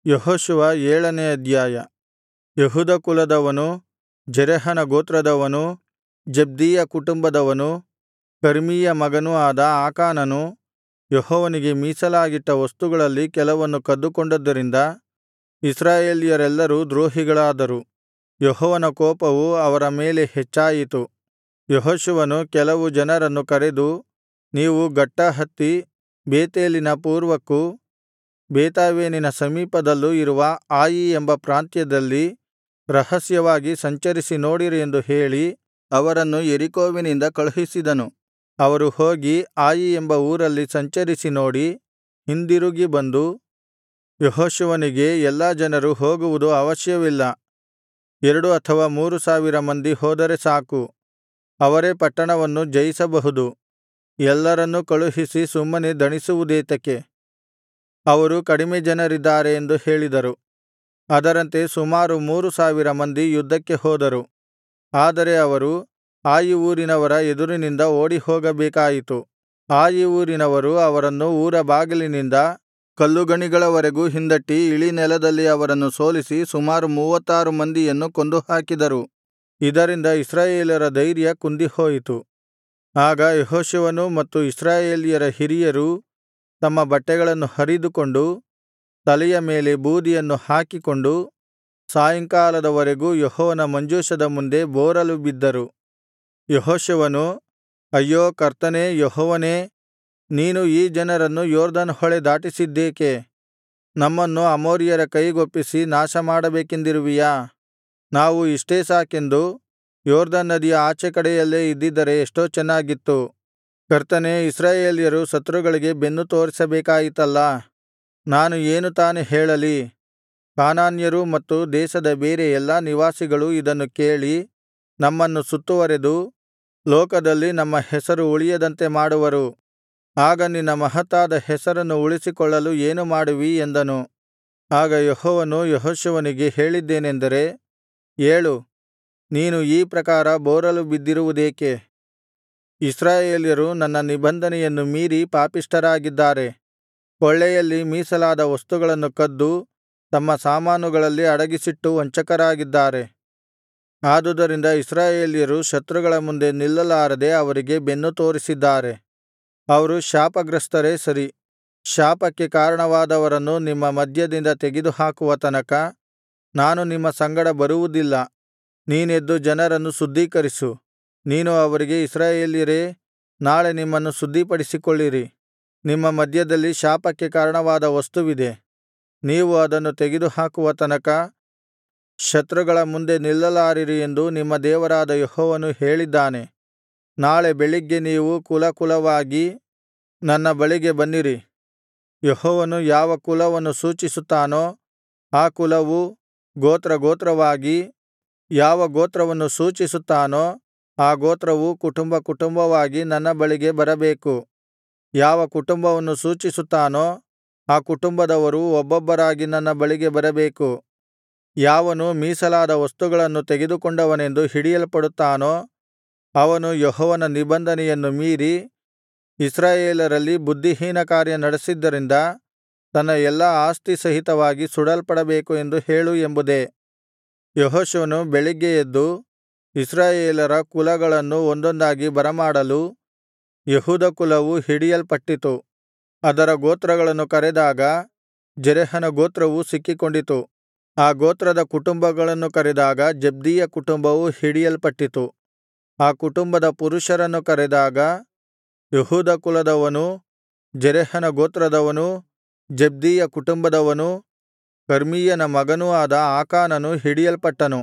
ಯೆಹೋಶುವ ಏಳನೇ ಅಧ್ಯಾಯ ಯೆಹೂದ ಕುಲದವನು ಜೆರಹನ ಗೋತ್ರದವನು ಜಬ್ದೀಯ ಕುಟುಂಬದವನು ಕರ್ಮೀಯ ಮಗನೂ ಆದ ಆಕಾನನು ಯೆಹೋವನಿಗೆ ಮೀಸಲಾಗಿಟ್ಟ ವಸ್ತುಗಳಲ್ಲಿ ಕೆಲವನ್ನು ಕದ್ದುಕೊಂಡದ್ದರಿಂದ ಇಸ್ರಾಯೇಲ್ಯರೆಲ್ಲರೂ ದ್ರೋಹಿಗಳಾದರು ಯೆಹೋವನ ಕೋಪವು ಅವರ ಮೇಲೆ ಹೆಚ್ಚಾಯಿತು ಯೆಹೋಶುವನು ಕೆಲವು ಜನರನ್ನು ಕರೆದು ನೀವು ಗಟ್ಟಾ ಹತ್ತಿ ಬೇತೇಲಿನ ಪೂರ್ವಕ್ಕೂ ಬೇತಾವೆನಿನ ಸಮೀಪದಲ್ಲೂ ಇರುವ ಆಯಿ ಎಂಬ ಪ್ರಾಂತ್ಯದಲ್ಲಿ ರಹಸ್ಯವಾಗಿ ಸಂಚರಿಸಿ ನೋಡಿರಿ ಎಂದು ಹೇಳಿ ಅವರನ್ನು ಯೆರಿಕೋವಿನಿಂದ ಕಳುಹಿಸಿದನು ಅವರು ಹೋಗಿ ಆಯಿ ಎಂಬ ಊರಲ್ಲಿ ಸಂಚರಿಸಿ ನೋಡಿ ಹಿಂದಿರುಗಿ ಬಂದು ಯೆಹೋಶುವನಿಗೆ ಎಲ್ಲಾ ಜನರು ಹೋಗುವುದು ಅವಶ್ಯವಿಲ್ಲ ಎರಡು ಅಥವಾ ಮೂರು ಸಾವಿರ ಮಂದಿ ಹೋದರೆ ಸಾಕು ಅವರೇ ಪಟ್ಟಣವನ್ನು ಜಯಿಸಬಹುದು ಎಲ್ಲರನ್ನೂ ಕಳುಹಿಸಿ ಸುಮ್ಮನೆ ದಣಿಸುವುದೇತಕ್ಕೆ ಅವರು ಕಡಿಮೆ ಜನರಿದ್ದಾರೆ ಎಂದು ಹೇಳಿದರು ಅದರಂತೆ ಸುಮಾರು ಮೂರು ಸಾವಿರ ಮಂದಿ ಯುದ್ಧಕ್ಕೆ ಹೋದರು ಆದರೆ ಅವರು ಆಯಿ ಊರಿನವರ ಎದುರಿನಿಂದ ಓಡಿಹೋಗಬೇಕಾಯಿತು ಆಯಿ ಊರಿನವರು ಅವರನ್ನು ಊರ ಬಾಗಿಲಿನಿಂದ ಕಲ್ಲುಗಣಿಗಳವರೆಗೂ ಹಿಂದಟ್ಟಿ ಇಳಿನೆಲದಲ್ಲಿ ಅವರನ್ನು ಸೋಲಿಸಿ ಸುಮಾರು ಮೂವತ್ತಾರು ಮಂದಿಯನ್ನು ಕೊಂದುಹಾಕಿದರು ಇದರಿಂದ ಇಸ್ರಾಯೇಲರ ಧೈರ್ಯ ಕುಂದಿಹೋಯಿತು ಆಗ ಯೆಹೋಶುವನೂ ಮತ್ತು ಇಸ್ರಾಯೇಲ್ಯರ ಹಿರಿಯರೂ ತಮ್ಮ ಬಟ್ಟೆಗಳನ್ನು ಹರಿದುಕೊಂಡು ತಲೆಯ ಮೇಲೆ ಬೂದಿಯನ್ನು ಹಾಕಿಕೊಂಡು ಸಾಯಂಕಾಲದವರೆಗೂ ಯೆಹೋವನ ಮಂಜೂಷದ ಮುಂದೆ ಬೋರಲು ಬಿದ್ದರು ಯೆಹೋಶುವನು ಅಯ್ಯೋ ಕರ್ತನೇ ಯೆಹೋವನೇ ನೀನು ಈ ಜನರನ್ನು ಯೊರ್ದನ್ ಹೊಳೆ ದಾಟಿಸಿದ್ದೇಕೆ ನಮ್ಮನ್ನು ಅಮೋರಿಯರ ಕೈಗೊಪ್ಪಿಸಿ ನಾಶಮಾಡಬೇಕೆಂದಿರುವಿಯಾ ನಾವು ಇಷ್ಟೇ ಸಾಕೆಂದು ಯೊರ್ದನ್ ನದಿಯ ಆಚೆ ಕಡೆಯಲ್ಲೇ ಇದ್ದಿದ್ದರೆ ಎಷ್ಟೋ ಚೆನ್ನಾಗಿತ್ತು ಕರ್ತನೇ ಇಸ್ರಾಯೇಲ್ಯರು ಶತ್ರುಗಳಿಗೆ ಬೆನ್ನು ತೋರಿಸಬೇಕಾಯಿತಲ್ಲಾ ನಾನು ಏನು ತಾನೆ ಹೇಳಲಿ ಕಾನಾನ್ಯರೂ ಮತ್ತು ದೇಶದ ಬೇರೆ ಎಲ್ಲಾ ನಿವಾಸಿಗಳು ಇದನ್ನು ಕೇಳಿ ನಮ್ಮನ್ನು ಸುತ್ತುವರೆದು ಲೋಕದಲ್ಲಿ ನಮ್ಮ ಹೆಸರು ಉಳಿಯದಂತೆ ಮಾಡುವರು ಆಗ ನಿನ್ನ ಮಹತ್ತಾದ ಹೆಸರನ್ನು ಉಳಿಸಿಕೊಳ್ಳಲು ಏನು ಮಾಡುವಿ ಎಂದನು ಆಗ ಯೆಹೋವನು ಯೆಹೋಶುವನಿಗೆ ಹೇಳಿದ್ದೇನೆಂದರೆ ಏಳು ನೀನು ಈ ಪ್ರಕಾರ ಬೋರಲು ಬಿದ್ದಿರುವುದೇಕೆ ಇಸ್ರಾಯೇಲ್ಯರು ನನ್ನ ನಿಬಂಧನೆಯನ್ನು ಮೀರಿ ಪಾಪಿಷ್ಠರಾಗಿದ್ದಾರೆ ಕೊಳ್ಳೆಯಲ್ಲಿ ಮೀಸಲಾದ ವಸ್ತುಗಳನ್ನು ಕದ್ದು ತಮ್ಮ ಸಾಮಾನುಗಳಲ್ಲಿ ಅಡಗಿಸಿಟ್ಟು ವಂಚಕರಾಗಿದ್ದಾರೆ ಆದುದರಿಂದ ಇಸ್ರಾಯೇಲ್ಯರು ಶತ್ರುಗಳ ಮುಂದೆ ನಿಲ್ಲಲಾರದೆ ಅವರಿಗೆ ಬೆನ್ನು ತೋರಿಸಿದ್ದಾರೆ ಅವರು ಶಾಪಗ್ರಸ್ತರೇ ಸರಿ ಶಾಪಕ್ಕೆ ಕಾರಣವಾದವರನ್ನು ನಿಮ್ಮ ಮಧ್ಯದಿಂದ ತೆಗೆದುಹಾಕುವ ತನಕ ನಾನು ನಿಮ್ಮ ಸಂಗಡ ಬರುವುದಿಲ್ಲ ನೀನೆದ್ದು ಜನರನ್ನು ಶುದ್ಧೀಕರಿಸು ನೀನು ಅವರಿಗೆ ಇಸ್ರಾಯೇಲ್ಯರೇ ನಾಳೆ ನಿಮ್ಮನ್ನು ಶುದ್ಧಿಪಡಿಸಿಕೊಳ್ಳಿರಿ ನಿಮ್ಮ ಮಧ್ಯದಲ್ಲಿ ಶಾಪಕ್ಕೆ ಕಾರಣವಾದ ವಸ್ತುವಿದೆ ನೀವು ಅದನ್ನು ತೆಗೆದುಹಾಕುವ ತನಕ ಶತ್ರುಗಳ ಮುಂದೆ ನಿಲ್ಲಲಾರಿರಿ ಎಂದು ನಿಮ್ಮ ದೇವರಾದ ಯೆಹೋವನು ಹೇಳಿದ್ದಾನೆ ನಾಳೆ ಬೆಳಿಗ್ಗೆ ನೀವು ಕುಲಕುಲವಾಗಿ ನನ್ನ ಬಳಿಗೆ ಬನ್ನಿರಿ ಯೆಹೋವನು ಯಾವ ಕುಲವನ್ನು ಸೂಚಿಸುತ್ತಾನೋ ಆ ಕುಲವು ಗೋತ್ರಗೋತ್ರವಾಗಿ ಯಾವ ಗೋತ್ರವನ್ನು ಸೂಚಿಸುತ್ತಾನೋ ಆ ಗೋತ್ರವು ಕುಟುಂಬ ಕುಟುಂಬವಾಗಿ ನನ್ನ ಬಳಿಗೆ ಬರಬೇಕು ಯಾವ ಕುಟುಂಬವನ್ನು ಸೂಚಿಸುತ್ತಾನೋ ಆ ಕುಟುಂಬದವರು ಒಬ್ಬೊಬ್ಬರಾಗಿ ನನ್ನ ಬಳಿಗೆ ಬರಬೇಕು ಯಾವನು ಮೀಸಲಾದ ವಸ್ತುಗಳನ್ನು ತೆಗೆದುಕೊಂಡವನೆಂದು ಹಿಡಿಯಲ್ಪಡುತ್ತಾನೋ ಅವನು ಯೆಹೋವನ ನಿಬಂಧನೆಯನ್ನು ಮೀರಿ ಇಸ್ರಾಯೇಲರಲ್ಲಿ ಬುದ್ಧಿಹೀನ ಕಾರ್ಯ ನಡೆಸಿದ್ದರಿಂದ ತನ್ನ ಎಲ್ಲಾ ಆಸ್ತಿ ಸಹಿತವಾಗಿ ಸುಡಲ್ಪಡಬೇಕು ಎಂದು ಹೇಳು ಎಂಬುದೇ ಯೆಹೋಶುವನು ಬೆಳಿಗ್ಗೆ ಎದ್ದು ಇಸ್ರಾಯೇಲರ ಕುಲಗಳನ್ನು ಒಂದೊಂದಾಗಿ ಬರಮಾಡಲು ಯೆಹೂದ ಕುಲವು ಹಿಡಿಯಲ್ಪಟ್ಟಿತು ಅದರ ಗೋತ್ರಗಳನ್ನು ಕರೆದಾಗ ಜೆರಹನ ಗೋತ್ರವು ಸಿಕ್ಕಿಕೊಂಡಿತು ಆ ಗೋತ್ರದ ಕುಟುಂಬಗಳನ್ನು ಕರೆದಾಗ ಜಬ್ದೀಯ ಕುಟುಂಬವು ಹಿಡಿಯಲ್ಪಟ್ಟಿತು ಆ ಕುಟುಂಬದ ಪುರುಷರನ್ನು ಕರೆದಾಗ ಯೆಹೂದ ಕುಲದವನೂ ಜೆರಹನ ಗೋತ್ರದವನೂ ಜಬ್ದೀಯ ಕುಟುಂಬದವನೂ ಕರ್ಮೀಯನ ಮಗನೂ ಆದ ಆಕಾನನು ಹಿಡಿಯಲ್ಪಟ್ಟನು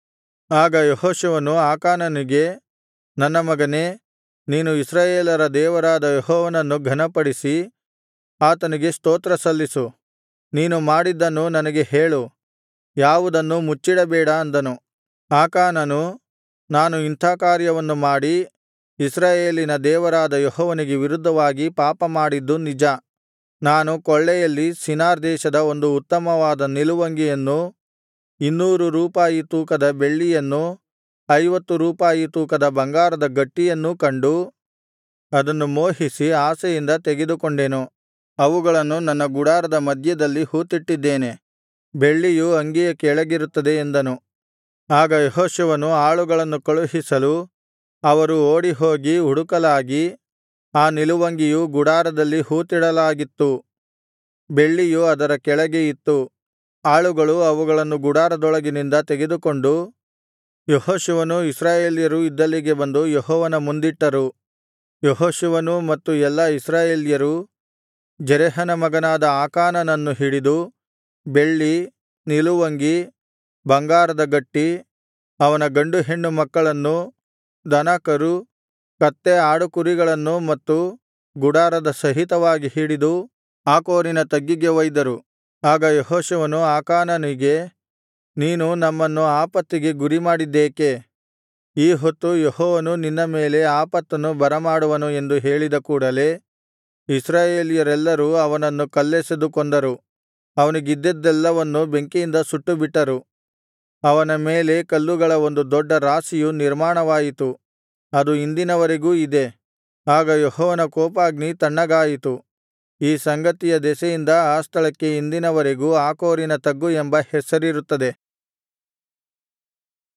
ಆಗ ಯೆಹೋಶುವನು ಆಕಾನನಿಗೆ ನನ್ನ ಮಗನೇ ನೀನು ಇಸ್ರಾಯೇಲರ ದೇವರಾದ ಯೆಹೋವನನ್ನು ಘನಪಡಿಸಿ ಆತನಿಗೆ ಸ್ತೋತ್ರ ಸಲ್ಲಿಸು ನೀನು ಮಾಡಿದ್ದನ್ನು ನನಗೆ ಹೇಳು ಯಾವುದನ್ನೂ ಮುಚ್ಚಿಡಬೇಡ ಅಂದನು ಆಕಾನನು ನಾನು ಇಂಥಾ ಕಾರ್ಯವನ್ನು ಮಾಡಿ ಇಸ್ರಾಯೇಲಿನ ದೇವರಾದ ಯೆಹೋವನಿಗೆ ವಿರುದ್ಧವಾಗಿ ಪಾಪಮಾಡಿದ್ದು ನಿಜ ನಾನು ಕೊಳ್ಳೆಯಲ್ಲಿ ಶಿನಾರ್ ದೇಶದ ಒಂದು ಉತ್ತಮವಾದ ನಿಲುವಂಗಿಯನ್ನೂ ಇನ್ನೂರು ರೂಪಾಯಿ ತೂಕದ ಬೆಳ್ಳಿಯನ್ನೂ ಐವತ್ತು ರೂಪಾಯಿ ತೂಕದ ಬಂಗಾರದ ಗಟ್ಟಿಯನ್ನೂ ಕಂಡು ಅದನ್ನು ಮೋಹಿಸಿ ಆಶೆಯಿಂದ ತೆಗೆದುಕೊಂಡೆನು ಅವುಗಳನ್ನು ನನ್ನ ಗುಡಾರದ ಮಧ್ಯದಲ್ಲಿ ಹೂತಿಟ್ಟಿದ್ದೇನೆ ಬೆಳ್ಳಿಯು ಅಂಗಿಯ ಕೆಳಗಿರುತ್ತದೆ ಎಂದನು ಆಗ ಯೆಹೋಶುವನು ಆಳುಗಳನ್ನು ಕಳುಹಿಸಲು ಅವರು ಓಡಿಹೋಗಿ ಹುಡುಕಲಾಗಿ ಆ ನಿಲುವಂಗಿಯು ಗುಡಾರದಲ್ಲಿ ಹೂತಿಡಲಾಗಿತ್ತು ಬೆಳ್ಳಿಯು ಅದರ ಕೆಳಗೆ ಇತ್ತು ಆಳುಗಳು ಅವುಗಳನ್ನು ಗುಡಾರದೊಳಗಿನಿಂದ ತೆಗೆದುಕೊಂಡು ಯೆಹೋಶುವನೂ ಇಸ್ರಾಯೇಲ್ಯರೂ ಇದ್ದಲ್ಲಿಗೆ ಬಂದು ಯೆಹೋವನ ಮುಂದಿಟ್ಟರು ಯೆಹೋಶುವನೂ ಮತ್ತು ಎಲ್ಲಾ ಇಸ್ರಾಯೇಲ್ಯರೂ ಜೆರಹನ ಮಗನಾದ ಆಕಾನನನ್ನು ಹಿಡಿದು ಬೆಳ್ಳಿ ನಿಲುವಂಗಿ ಬಂಗಾರದ ಗಟ್ಟಿ ಅವನ ಗಂಡು ಹೆಣ್ಣು ಮಕ್ಕಳನ್ನೂ ದನ ಕರು ಕತ್ತೆ ಆಡುಕುರಿಗಳನ್ನೂ ಮತ್ತು ಗುಡಾರದ ಸಹಿತವಾಗಿ ಹಿಡಿದು ಆಕೋರಿನ ತಗ್ಗಿಗೆ ಒಯ್ದರು ಆಗ ಯೆಹೋಶುವನು ಆಕಾನನಿಗೆ ನೀನು ನಮ್ಮನ್ನು ಆಪತ್ತಿಗೆ ಗುರಿಮಾಡಿದ್ದೇಕೆ ಈ ಹೊತ್ತು ಯೆಹೋವನು ನಿನ್ನ ಮೇಲೆ ಆಪತ್ತನ್ನು ಬರಮಾಡುವನು ಎಂದು ಹೇಳಿದ ಕೂಡಲೆ ಇಸ್ರಾಯೇಲ್ಯರೆಲ್ಲರೂ ಅವನನ್ನು ಕಲ್ಲೆಸೆದು ಕೊಂದರು ಅವನಿಗಿದ್ದದ್ದೆಲ್ಲವನ್ನೂ ಬೆಂಕಿಯಿಂದ ಸುಟ್ಟುಬಿಟ್ಟರು ಅವನ ಮೇಲೆ ಕಲ್ಲುಗಳ ಒಂದು ದೊಡ್ಡ ರಾಶಿಯು ನಿರ್ಮಾಣವಾಯಿತು ಅದು ಇಂದಿನವರೆಗೂ ಇದೆ ಆಗ ಯೆಹೋವನ ಕೋಪಾಗ್ನಿ ತಣ್ಣಗಾಯಿತು ಈ ಸಂಗತಿಯ ದೆಸೆಯಿಂದ ಆ ಸ್ಥಳಕ್ಕೆ ಇಂದಿನವರೆಗೂ ಆಕೋರಿನ ತಗ್ಗು ಎಂಬ ಹೆಸರಿರುತ್ತದೆ